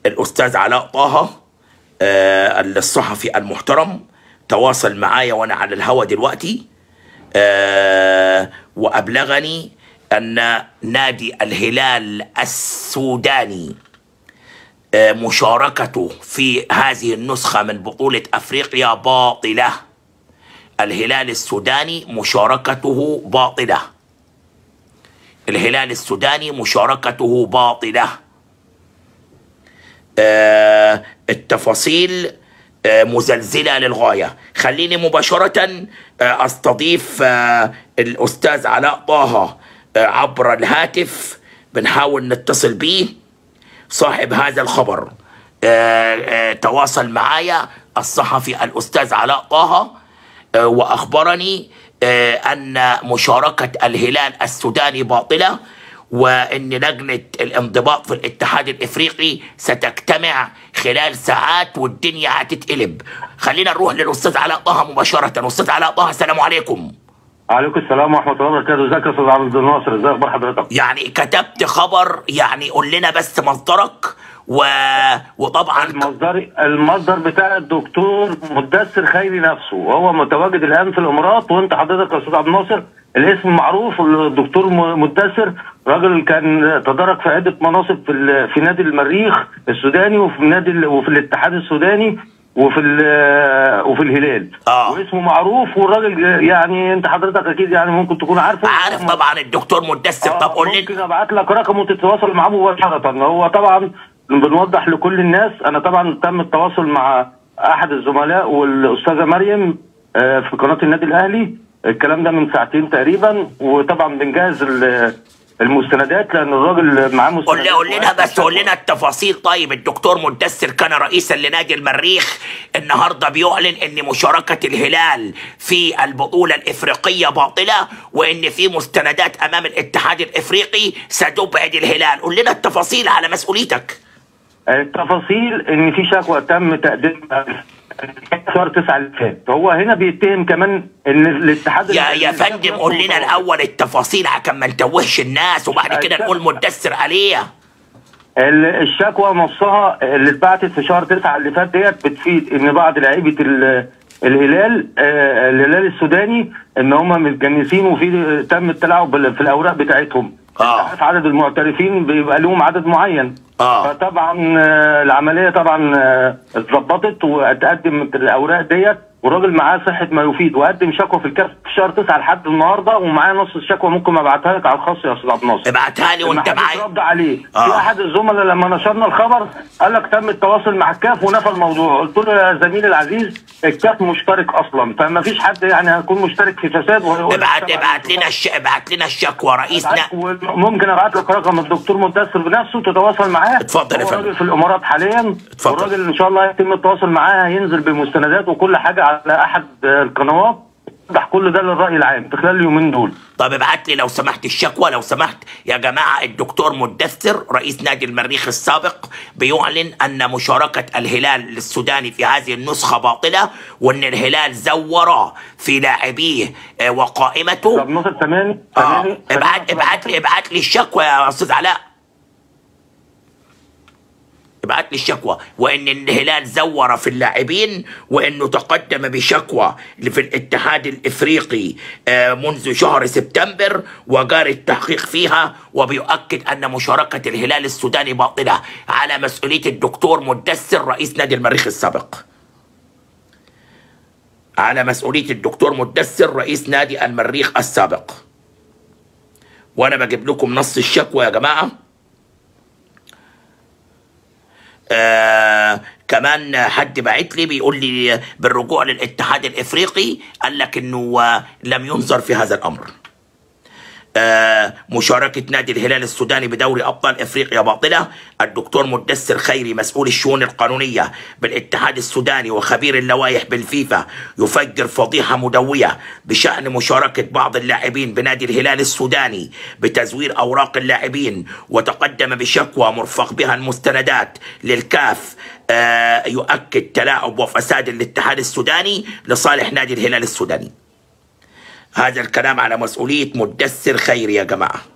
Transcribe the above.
الأستاذ علاء طه آه، الصحفي المحترم تواصل معايا وأنا على الهوا دلوقتي آه، وأبلغني أن نادي الهلال السوداني آه، مشاركته في هذه النسخة من بطولة أفريقيا باطلة الهلال السوداني مشاركته باطلة الهلال السوداني مشاركته باطلة آه، التفاصيل آه، مزلزلة للغاية خليني مباشرة آه، أستضيف آه، الأستاذ علاء طه آه، عبر الهاتف بنحاول نتصل بيه صاحب هذا الخبر آه، آه، تواصل معايا الصحفي الأستاذ علاء طه آه، وأخبرني آه، أن مشاركة الهلال السوداني باطلة وأن لجنة الانضباط في الاتحاد الإفريقي ستجتمع خلال ساعات والدنيا هتتقلب خلينا نروح للأستاذ علاء طه مباشرة أستاذ علاء طه السلام عليكم عليكم السلام ورحمه الله وبركاته ازيك يا استاذ عبد الناصر ازي اخبار حضرتك يعني كتبت خبر يعني قول لنا بس مصدرك و... وطبعا المصدر المصدر بتاع الدكتور مدثر خيري نفسه وهو متواجد الان في الامارات وانت حضرتك يا استاذ عبد الناصر الاسم معروف الدكتور م- مدثر راجل كان تدرج في عده مناصب في ال- في نادي المريخ السوداني وفي نادي ال- وفي الاتحاد السوداني وفي ال- وفي الهلال آه. واسمه معروف والراجل يعني انت حضرتك اكيد يعني ممكن تكون عارفه عارف طبعا الدكتور مدثر طب قول ممكن لنا ابعت لك رقمه وتتواصل معاه مباشره هو طبعا بنوضح لكل الناس انا طبعا تم التواصل مع احد الزملاء والاستاذه مريم آه، في قناه النادي الاهلي الكلام ده من ساعتين تقريبا وطبعا بنجهز ال- المستندات لان الراجل معاه قول مستندات لنا قول لنا بس قول لنا التفاصيل طيب الدكتور مدثر كان رئيسا لنادي المريخ النهارده بيعلن ان مشاركه الهلال في البطوله الافريقيه باطله وان في مستندات امام الاتحاد الافريقي ستبعد الهلال قول لنا التفاصيل على مسؤوليتك التفاصيل ان في شكوى تم تقديمها شهر 9 اللي فات هو هنا بيتهم كمان ان الاتحاد يا يا فندم قول لنا الاول التفاصيل عشان ما نتوهش الناس وبعد كده نقول مدثر عليها ال- الشكوى نصها اللي اتبعتت في شهر 9 اللي فات ديت بتفيد ان بعض لعيبه ال- الهلال آه، الهلال السوداني ان هم متجنسين وفي تم التلاعب بال- في الاوراق بتاعتهم آه. أنت عارف عدد المعترفين بيبقى لهم عدد معين آه. فطبعا آه، العمليه طبعا آه، اتظبطت واتقدم الاوراق ديت والراجل معاه صحه ما يفيد وقدم شكوى في الكاف في شهر 9 لحد النهارده ومعاه نص الشكوى ممكن ابعتها لك على الخاص يا استاذ عبد الناصر ابعتها لي وانت ما حدش معايا رد عليه آه. في احد الزملاء لما نشرنا الخبر قال لك تم التواصل مع الكاف ونفى الموضوع قلت له يا زميلي العزيز الكاف مشترك اصلا فما فيش حد يعني هيكون مشترك في فساد وهو- ابعت ابعت لنا الش... ابعت لنا الشكوى رئيسنا ممكن ابعت لك رقم الدكتور مدثر بنفسه تتواصل معاه اتفضل يا هو فندم. راجل في الامارات حاليا اتفضل. والراجل ان شاء الله يتم التواصل معاه هينزل بمستندات وكل حاجه على احد القنوات يوضح كل ده للراي العام في خلال اليومين دول طب ابعت لي لو سمحت الشكوى لو سمحت يا جماعة الدكتور مدثر رئيس نادي المريخ السابق بيعلن أن مشاركة الهلال السوداني في هذه النسخة باطلة وأن الهلال زور في لاعبيه آه، وقائمته طب نصر ثماني اه ثماني ابعت ابعت لي ابعت لي الشكوى يا استاذ علاء ابعت لي الشكوى وان الهلال زور في اللاعبين وانه تقدم بشكوى في الاتحاد الافريقي آه، منذ شهر سبتمبر وجاري التحقيق فيها وبيؤكد ان مشاركه الهلال السوداني باطله على مسؤوليه الدكتور مدثر رئيس نادي المريخ السابق على مسؤوليه الدكتور مدثر رئيس نادي المريخ السابق وانا بجيب لكم نص الشكوى يا جماعه آه كمان حد بعت لي بيقول لي بالرجوع للاتحاد الافريقي قال لك انه آه، لم ينظر في هذا الامر آه، مشاركة نادي الهلال السوداني بدوري أبطال إفريقيا باطلة الدكتور مدثر خيري مسؤول الشؤون القانونية بالاتحاد السوداني وخبير اللوائح بالفيفا يفجر فضيحة مدوية بشأن مشاركة بعض اللاعبين بنادي الهلال السوداني بتزوير أوراق اللاعبين وتقدم بشكوى مرفق بها المستندات للكاف آه، يؤكد تلاعب وفساد الاتحاد السوداني لصالح نادي الهلال السوداني هذا الكلام على مسؤولية مدثر خيري يا جماعة